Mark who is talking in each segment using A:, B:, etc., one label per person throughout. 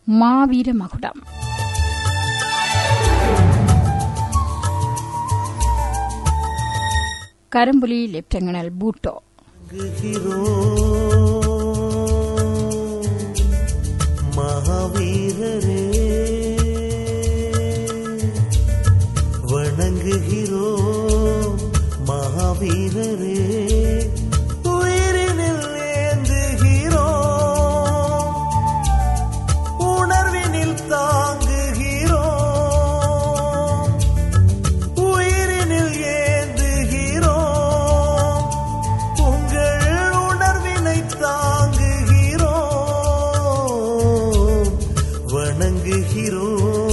A: மாவீர மகுடம் கரும்புலி லெப்டினல் பூட்டோ
B: மகாவீரரே வணங்குகிறோ மகாவீரரே உயிரினில் ஏந்துகிறோ உணர்வினில் தாங்குகிறோ உயிரினில் ஏந்துகிறோ உங்கள் உணர்வினை தாங்குகிறோ வணங்குகிறோ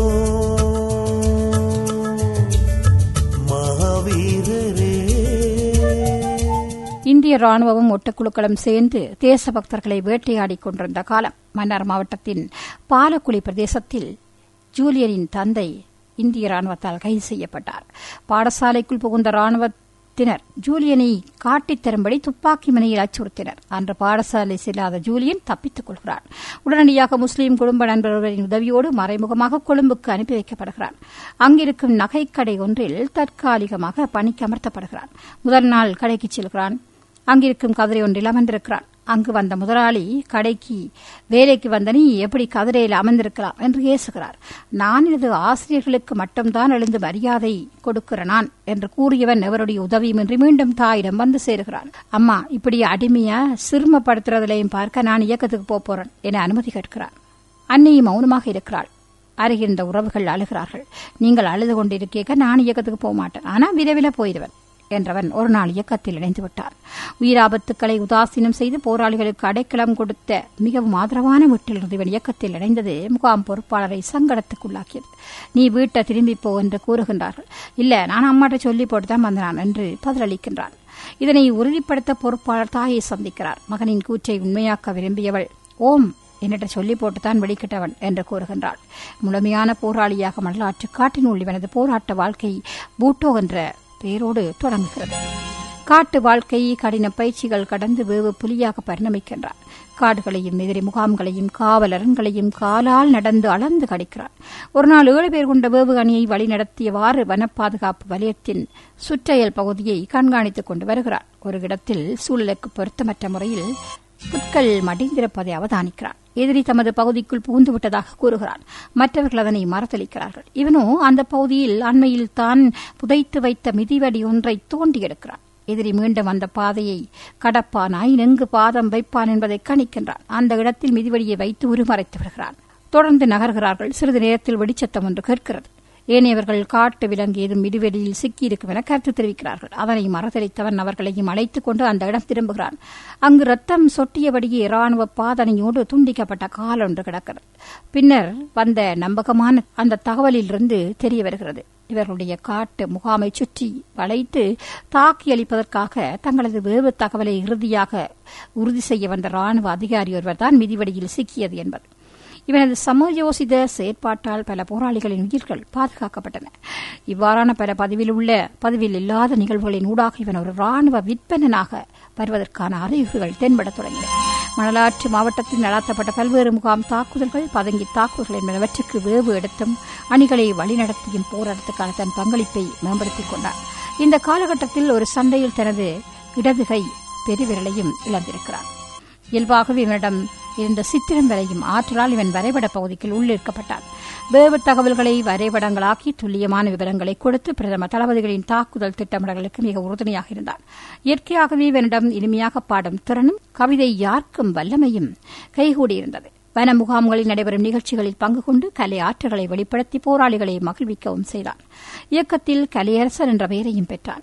B: மகாவீரரே
A: இந்திய ராணுவமும் ஒட்டக்குழுக்களும் சேர்ந்து தேசபக்தர்களை வேட்டையாடிக் கொண்டிருந்த காலம் மன்னார் மாவட்டத்தின் பாலக்குழி பிரதேசத்தில் ஜூலியனின் தந்தை இந்திய ராணுவத்தால் கைது செய்யப்பட்டார் பாடசாலைக்குள் புகுந்த ராணுவத்தினர் ஜூலியனை காட்டித் தரும்படி துப்பாக்கி முனையில் அச்சுறுத்தினர் அன்று பாடசாலை செல்லாத ஜூலியன் தப்பித்துக் கொள்கிறார் உடனடியாக முஸ்லீம் குடும்ப நண்பர்களின் உதவியோடு மறைமுகமாக கொழும்புக்கு அனுப்பி வைக்கப்படுகிறார் அங்கிருக்கும் நகைக்கடை ஒன்றில் தற்காலிகமாக பணிக்கு அமர்த்தப்படுகிறான் முதல் நாள் கடைக்கு செல்கிறான் அங்கிருக்கும் கதிரை ஒன்றில் அமர்ந்திருக்கிறான் அங்கு வந்த முதலாளி கடைக்கு வேலைக்கு வந்த நீ எப்படி கதிரையில் அமர்ந்திருக்கலாம் என்று ஏசுகிறார் நான் எனது ஆசிரியர்களுக்கு மட்டும்தான் எழுந்து மரியாதை கொடுக்கிற நான் என்று கூறியவன் எவருடைய உதவியுமின்றி மீண்டும் தாயிடம் வந்து சேருகிறான் அம்மா இப்படி அடிமையா சிறுமப்படுத்துறதுலையும் பார்க்க நான் இயக்கத்துக்கு போப் போறேன் என அனுமதி கேட்கிறான் அன்னையும் மௌனமாக இருக்கிறாள் அருகிருந்த உறவுகள் அழுகிறார்கள் நீங்கள் அழுது கொண்டிருக்கேக்க நான் இயக்கத்துக்கு போக மாட்டேன் ஆனா விரைவில் போயிடுவேன் என்றவன் ஒரு நாள் இயக்கத்தில் இணைந்து விட்டார் உயிராபத்துக்களை உதாசீனம் செய்து போராளிகளுக்கு அடைக்கலம் கொடுத்த மிகவும் ஆதரவான வீட்டிலிருந்து இவன் இயக்கத்தில் இணைந்தது முகாம் பொறுப்பாளரை சங்கடத்துக்குள்ளாக்கியது நீ வீட்டை திரும்பி போ என்று கூறுகின்றார்கள் இல்ல நான் அம்மாட்ட சொல்லி போட்டுதான் வந்தான் என்று பதிலளிக்கின்றான் இதனை உறுதிப்படுத்த பொறுப்பாளர் தாயை சந்திக்கிறார் மகனின் கூற்றை உண்மையாக்க விரும்பியவள் ஓம் என்னிட்ட சொல்லி போட்டுத்தான் வெளிக்கிட்டவன் என்று கூறுகின்றாள் முழுமையான போராளியாக வரலாற்று காட்டினுள் இவனது போராட்ட வாழ்க்கை பூட்டோ என்ற பெயரோடு தொடங்குகிறது காட்டு வாழ்க்கை கடின பயிற்சிகள் கடந்து வேவு புலியாக பரிணமிக்கின்றான் காடுகளையும் எதிரி முகாம்களையும் காவலரன்களையும் காலால் நடந்து அளந்து கடிக்கிறான் ஒரு நாள் ஏழு பேர் கொண்ட வேவு அணியை வழிநடத்தியவாறு வனப்பாதுகாப்பு வலயத்தின் சுற்றையல் பகுதியை கண்காணித்துக் கொண்டு வருகிறார் ஒரு இடத்தில் சூழலுக்கு பொருத்தமற்ற முறையில் புட்கள் மடிந்திருப்பதை அவதானிக்கிறான் எதிரி தமது பகுதிக்குள் புகுந்து விட்டதாக கூறுகிறான் மற்றவர்கள் அதனை மறத்தளிக்கிறார்கள் இவனோ அந்த பகுதியில் அண்மையில் தான் புதைத்து வைத்த மிதிவடி ஒன்றை தோண்டி எடுக்கிறான் எதிரி மீண்டும் அந்த பாதையை கடப்பானாய் நெங்கு பாதம் வைப்பான் என்பதை கணிக்கின்றான் அந்த இடத்தில் மிதிவடியை வைத்து உருமறைத்து விடுகிறான் தொடர்ந்து நகர்கிறார்கள் சிறிது நேரத்தில் வெடிச்சத்தம் ஒன்று கேட்கிறது ஏனையவர்கள் காட்டு விலங்கு ஏதும் இடுவெளியில் சிக்கியிருக்கும் என கருத்து தெரிவிக்கிறார்கள் அதனை மறத்தளித்தவன் அவர்களையும் அழைத்துக் கொண்டு அந்த இடம் திரும்புகிறான் அங்கு ரத்தம் சொட்டியபடியே ராணுவ பாதனையோடு துண்டிக்கப்பட்ட கால் ஒன்று கிடக்கிறது பின்னர் வந்த நம்பகமான அந்த தகவலிலிருந்து தெரிய வருகிறது இவர்களுடைய காட்டு முகாமை சுற்றி வளைத்து தாக்கி அளிப்பதற்காக தங்களது வேவு தகவலை இறுதியாக உறுதி செய்ய வந்த ராணுவ அதிகாரி ஒருவர் தான் மிதிவடியில் சிக்கியது என்பது இவனது சமயோசித செயற்பாட்டால் பல போராளிகளின் உயிர்கள் பாதுகாக்கப்பட்டன இவ்வாறான பல பதிவில் உள்ள பதிவில் இல்லாத நிகழ்வுகளின் ஊடாக இவன் ஒரு ராணுவ விற்பனனாக வருவதற்கான அறிகுறிகள் தென்பட தொடங்கின மணலாற்று மாவட்டத்தில் நடாத்தப்பட்ட பல்வேறு முகாம் தாக்குதல்கள் பதங்கி தாக்குதல்கள் என்பனவற்றுக்கு வேவு எடுத்தும் அணிகளை வழிநடத்தியும் போராட்டத்துக்கான தன் பங்களிப்பை மேம்படுத்திக் கொண்டார் இந்த காலகட்டத்தில் ஒரு சண்டையில் தனது இடதுகை பெருவிரலையும் இழந்திருக்கிறார் இயல்பாகவே இவனிடம் இருந்த சித்திரம் வரையும் ஆற்றலால் இவன் வரைபட பகுதிக்குள் உள்ளிருக்கப்பட்டான் வேவு தகவல்களை வரைபடங்களாக்கி துல்லியமான விவரங்களை கொடுத்து பிரதம தளபதிகளின் தாக்குதல் திட்டமிடல்களுக்கு மிக உறுதுணையாக இருந்தான் இயற்கையாகவே இவனிடம் இனிமையாக பாடும் திறனும் கவிதை யார்க்கும் வல்லமையும் கைகூடியிருந்தது வன முகாம்களில் நடைபெறும் நிகழ்ச்சிகளில் பங்கு கொண்டு கலை ஆற்றல்களை வெளிப்படுத்தி போராளிகளை மகிழ்விக்கவும் செய்தான் இயக்கத்தில் கலையரசர் என்ற பெயரையும் பெற்றான்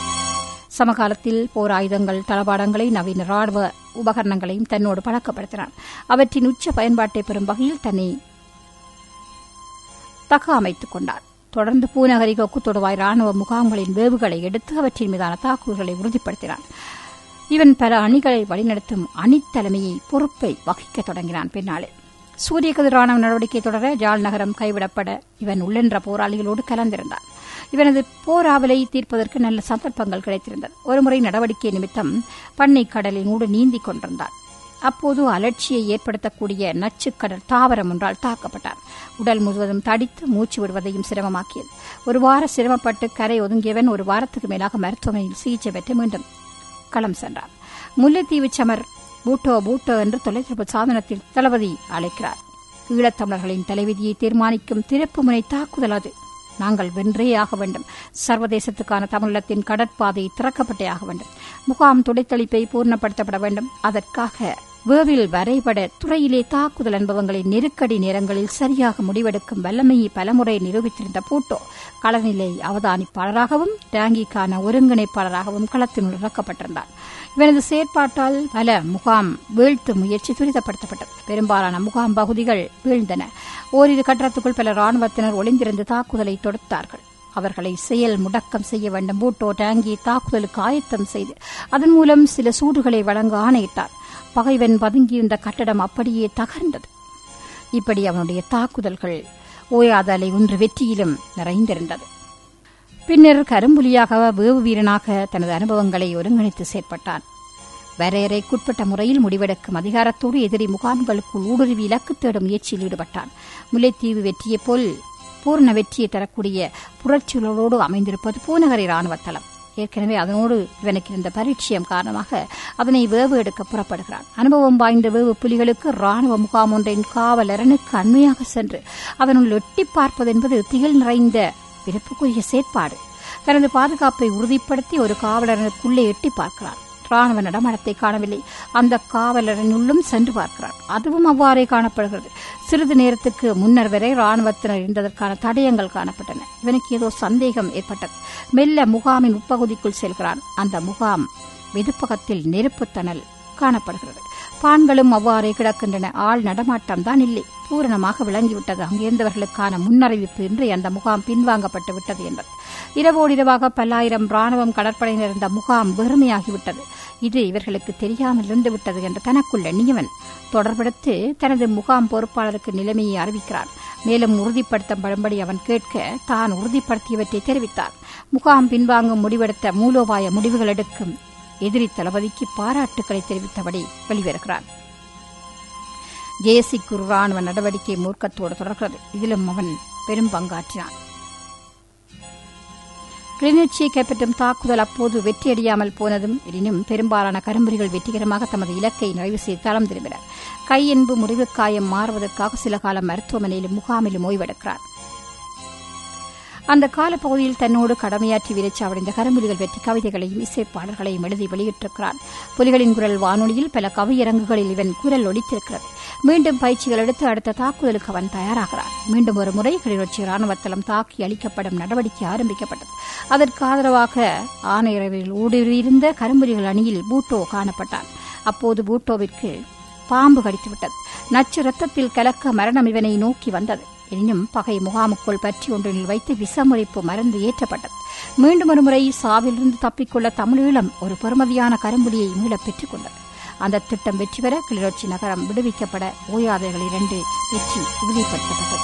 A: சமகாலத்தில் போர் ஆயுதங்கள் தளபாடங்களை நவீன ராணுவ உபகரணங்களையும் தன்னோடு பழக்கப்படுத்தினான் அவற்றின் உச்ச பயன்பாட்டை பெறும் வகையில் தன்னை தக அமைத்துக் கொண்டார் தொடர்ந்து பூநகரி கொக்கு தொடுவாய் ராணுவ முகாம்களின் வேவுகளை எடுத்து அவற்றின் மீதான தாக்குதல்களை உறுதிப்படுத்தினான் இவன் பல அணிகளை வழிநடத்தும் அணித்தலைமையை பொறுப்பை வகிக்க தொடங்கினான் பின்னாலே சூரிய கதிரான நடவடிக்கை தொடர ஜாழ் நகரம் கைவிடப்பட இவன் உள்ளென்ற போராளிகளோடு கலந்திருந்தான் இவனது போராவலை தீர்ப்பதற்கு நல்ல சந்தர்ப்பங்கள் கிடைத்திருந்தது ஒருமுறை நடவடிக்கை நிமித்தம் பண்ணை கடலினோடு நீந்திக் கொண்டிருந்தான் அப்போது அலட்சியை ஏற்படுத்தக்கூடிய நச்சுக்கடல் தாவரம் ஒன்றால் தாக்கப்பட்டார் உடல் முழுவதும் தடித்து மூச்சு விடுவதையும் சிரமமாக்கியது ஒரு வார சிரமப்பட்டு கரை ஒதுங்கியவன் ஒரு வாரத்துக்கு மேலாக மருத்துவமனையில் சிகிச்சை பெற்று மீண்டும் களம் சென்றார் முல்லைத்தீவு சமர் பூட்டோ பூட்டோ என்று தொலைத்தொடர்பு சாதனத்தில் தளபதி அழைக்கிறார் ஈழத்தமிழர்களின் தலைவிதியை தீர்மானிக்கும் திருப்பு முனை தாக்குதல் அது நாங்கள் வென்றே ஆக வேண்டும் சர்வதேசத்துக்கான தமிழத்தின் கடற்பாதை திறக்கப்பட்டே ஆக வேண்டும் முகாம் துடைத்தளிப்பை பூர்ணப்படுத்தப்பட வேண்டும் அதற்காக வேவில் வரைபட துறையிலே தாக்குதல் அனுபவங்களை நெருக்கடி நேரங்களில் சரியாக முடிவெடுக்கும் வல்லமையை பலமுறை நிரூபித்திருந்த பூட்டோ களநிலை அவதானிப்பாளராகவும் டேங்கிக்கான ஒருங்கிணைப்பாளராகவும் களத்தினுள் இறக்கப்பட்டிருந்தார் இவனது செயற்பாட்டால் பல முகாம் வீழ்த்து முயற்சி துரிதப்படுத்தப்பட்டது பெரும்பாலான முகாம் பகுதிகள் வீழ்ந்தன ஓரிரு கட்டடத்துக்குள் பல ராணுவத்தினர் ஒளிந்திருந்து தாக்குதலை தொடுத்தார்கள் அவர்களை செயல் முடக்கம் செய்ய வேண்டும் பூட்டோ டேங்கி தாக்குதலுக்கு ஆயத்தம் செய்து அதன் மூலம் சில சூடுகளை வழங்க ஆணையிட்டார் பகைவன் பதுங்கியிருந்த கட்டடம் அப்படியே தகர்ந்தது இப்படி அவனுடைய தாக்குதல்கள் ஓயாத அலை ஒன்று வெற்றியிலும் நிறைந்திருந்தது பின்னர் கரும்புலியாக வேவு வீரனாக தனது அனுபவங்களை ஒருங்கிணைத்து செயற்பட்டான் வரையறைக்குட்பட்ட முறையில் முடிவெடுக்கும் அதிகாரத்தோடு எதிரி முகாம்களுக்குள் ஊடுருவி இலக்கு தேடும் முயற்சியில் ஈடுபட்டான் முல்லைத்தீவு வெற்றியைப் போல் பூர்ண வெற்றியை தரக்கூடிய புரட்சிகளோடு அமைந்திருப்பது பூநகரி ராணுவ தளம் ஏற்கனவே அதனோடு இவனுக்கு இருந்த பரிச்சயம் காரணமாக அதனை வேவு எடுக்க புறப்படுகிறான் அனுபவம் வாய்ந்த வேவு புலிகளுக்கு ராணுவ முகாம் ஒன்றின் காவலரனுக்கு அண்மையாக சென்று அதனுள் எட்டி பார்ப்பது என்பது திகழ் நிறைந்த விருப்புக்குரிய செயற்பாடு தனது பாதுகாப்பை உறுதிப்படுத்தி ஒரு காவலரனுக்குள்ளே எட்டி பார்க்கிறான் ராணுவ நடமாட்டத்தை காணவில்லை அந்த காவலரனுள்ளும் சென்று பார்க்கிறான் அதுவும் அவ்வாறே காணப்படுகிறது சிறிது நேரத்துக்கு முன்னர் வரை ராணுவத்தினர் இருந்ததற்கான தடயங்கள் காணப்பட்டன இவனுக்கு ஏதோ சந்தேகம் ஏற்பட்டது மெல்ல முகாமின் உட்பகுதிக்குள் செல்கிறான் அந்த முகாம் வெதுப்பகத்தில் நெருப்புத்தணல் காணப்படுகிறது பான்களும் அவ்வாறே கிடக்கின்றன ஆள் நடமாட்டம் தான் இல்லை பூரணமாக விளங்கிவிட்டது அங்கிருந்தவர்களுக்கான முன்னறிவிப்பு இன்றி அந்த முகாம் பின்வாங்கப்பட்டு விட்டது என்பது இரவோடு இரவாக பல்லாயிரம் ராணுவம் கடற்படையினர் இருந்த முகாம் வெறுமையாகிவிட்டது இது இவர்களுக்கு தெரியாமல் இருந்து விட்டது என்று தனக்குள் எண்ணியவன் தொடர்பெடுத்து தனது முகாம் பொறுப்பாளருக்கு நிலைமையை அறிவிக்கிறான் மேலும் உறுதிப்படுத்தப்படும்படி அவன் கேட்க தான் உறுதிப்படுத்தியவற்றை தெரிவித்தார் முகாம் பின்வாங்கும் முடிவெடுத்த மூலோபாய முடிவுகள் எடுக்கும் எதிரி தளபதிக்கு பாராட்டுக்களை தெரிவித்தபடி வெளிவருகிறார் ஜேசி குரு ராணுவ நடவடிக்கை மூர்க்கத்தோடு தொடர்கிறது இதிலும் அவன் பெரும் பங்காற்றினான் கிளிநொச்சியை கைப்பற்றும் தாக்குதல் அப்போது வெற்றியடையாமல் போனதும் எனினும் பெரும்பாலான கரும்புரிகள் வெற்றிகரமாக தமது இலக்கை நிறைவு செய்து தளம் திரும்பினர் கையென்பு முறிவுக்காயம் மாறுவதற்காக சில காலம் மருத்துவமனையிலும் முகாமிலும் ஓய்வெடுக்கிறார் அந்த காலப்பகுதியில் தன்னோடு கடமையாற்றி வீரச்சாவடைந்த கரும்புலிகள் வெற்றி கவிதைகளையும் இசைப்பாடல்களையும் எழுதி வெளியிட்டிருக்கிறான் புலிகளின் குரல் வானொலியில் பல கவியரங்குகளில் இவன் குரல் ஒலித்திருக்கிறது மீண்டும் பயிற்சிகள் எடுத்து அடுத்த தாக்குதலுக்கு அவன் தயாராகிறான் மீண்டும் ஒரு முறை கிளிநொச்சி ராணுவத்தளம் தாக்கி அளிக்கப்படும் நடவடிக்கை ஆரம்பிக்கப்பட்டது அதற்கு ஆதரவாக ஆணையரவில் ஊடுருவியிருந்த கரும்புலிகள் அணியில் பூட்டோ காணப்பட்டான் அப்போது பூட்டோவிற்கு பாம்பு கடித்துவிட்டது நச்சு ரத்தத்தில் கலக்க மரணம் இவனை நோக்கி வந்தது எனினும் பகை முகாமுக்குள் பற்றி ஒன்றில் வைத்து விஷமுறிப்பு மருந்து ஏற்றப்பட்டது மீண்டும் ஒரு முறை சாவிலிருந்து தப்பிக்கொள்ள தமிழீழம் ஒரு பெறுமதியான கரும்புலியை மீளப் பெற்றுக் கொண்டது அந்த திட்டம் வெற்றி பெற கிளிநொச்சி நகரம் விடுவிக்கப்பட ஓயாதைகள் இரண்டு வெற்றி உறுதிப்படுத்தப்பட்டது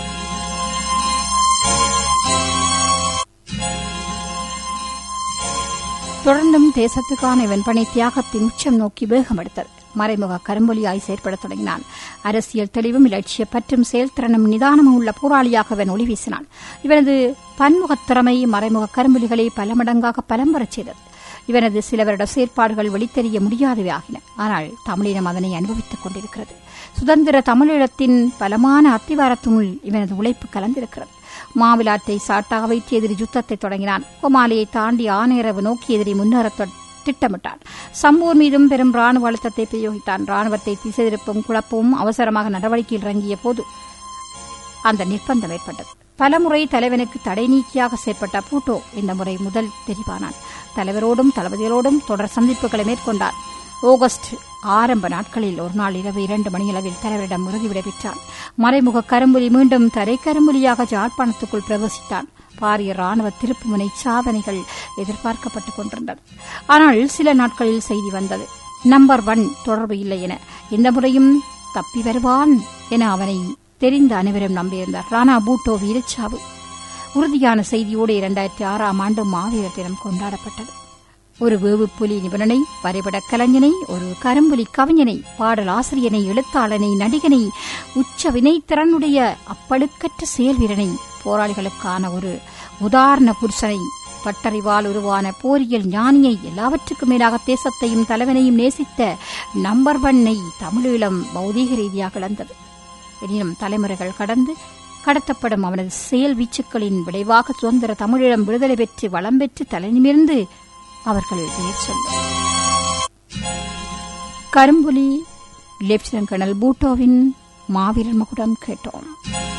A: தொடர்ந்தும் தேசத்துக்கான இவன் பணி தியாகத்தின் உச்சம் நோக்கி வேகம் எடுத்தது மறைமுக கரும்பொலியாய் செயற்படத் தொடங்கினான் அரசியல் தெளிவும் இலட்சிய பற்றும் செயல்திறனும் நிதானமும் உள்ள போராளியாக அவன் ஒளி வீசினான் இவனது பன்முகத் திறமை மறைமுக கரும்புலிகளை பல மடங்காக பலம் வரச் செய்தது இவனது சில வருட செயற்பாடுகள் வெளித்தெரிய முடியாதவை ஆகின ஆனால் தமிழினம் அதனை அனுபவித்துக் கொண்டிருக்கிறது சுதந்திர தமிழீழத்தின் பலமான அத்திவாரத்தினுள் இவனது உழைப்பு கலந்திருக்கிறது மாவிலாற்றை சாட்டாக வைத்து எதிரி யுத்தத்தை தொடங்கினான் கோமாலியை தாண்டி ஆணையரவு நோக்கி எதிரி முன்னேறத் திட்டமிட்டான் சம்பூர் மீதும் பெரும் ராணுவ அழுத்தத்தை பிரயோகித்தான் ராணுவத்தை திசை திருப்பும் குழப்பவும் அவசரமாக நடவடிக்கையில் இறங்கிய போது அந்த நிர்பந்தம் ஏற்பட்டது பலமுறை தலைவனுக்கு தடை நீக்கியாக செயற்பட்ட பூட்டோ இந்த முறை முதல் தெரிவானான் தலைவரோடும் தளபதிகளோடும் தொடர் சந்திப்புகளை மேற்கொண்டார் ஆகஸ்ட் ஆரம்ப நாட்களில் ஒரு நாள் இரவு இரண்டு மணியளவில் தலைவரிடம் உறுதி விடைபெற்றான் மறைமுக கரும்புலி மீண்டும் தரை கரும்புலியாக ஜாழ்ப்பாணத்துக்குள் பிரவேசித்தான் பாரிய ராணுவ திருப்புமுனை சாதனைகள் எதிர்பார்க்கப்பட்டுக் கொண்டிருந்தது ஆனால் சில நாட்களில் செய்தி வந்தது நம்பர் ஒன் தொடர்பு இல்லை என இந்த முறையும் தப்பி வருவான் என அவனை தெரிந்த அனைவரும் நம்பியிருந்தார் ராணா பூட்டோ வீரச்சாவு உறுதியான செய்தியோடு இரண்டாயிரத்தி ஆறாம் ஆண்டு மாவீரர் தினம் கொண்டாடப்பட்டது ஒரு வேவுப்புலி நிபுணனை வரைபடக் கலைஞனை ஒரு கரும்புலி கவிஞனை பாடல் ஆசிரியனை எழுத்தாளனை நடிகனை உச்ச வினைத்திறனுடைய அப்பழுக்கற்ற செயல்வீரனை போராளிகளுக்கான ஒரு உதாரண புருஷனை பட்டறிவால் உருவான போரியல் ஞானியை எல்லாவற்றுக்கும் மேலாக தேசத்தையும் தலைவனையும் நேசித்த நம்பர் ஒன்னை தமிழீழம் பௌதீக ரீதியாக இழந்தது எனினும் தலைமுறைகள் கடந்து கடத்தப்படும் அவனது செயல் வீச்சுக்களின் விளைவாக சுதந்திர தமிழீழம் விடுதலை பெற்று வளம் பெற்று தலைநிமிர்ந்து அவர்கள் பெயர் சொல்ல கரும்புலி லெப்டினன்ட் கர்னல் பூட்டோவின் மாவீரர் மகுடம் கேட்டோம்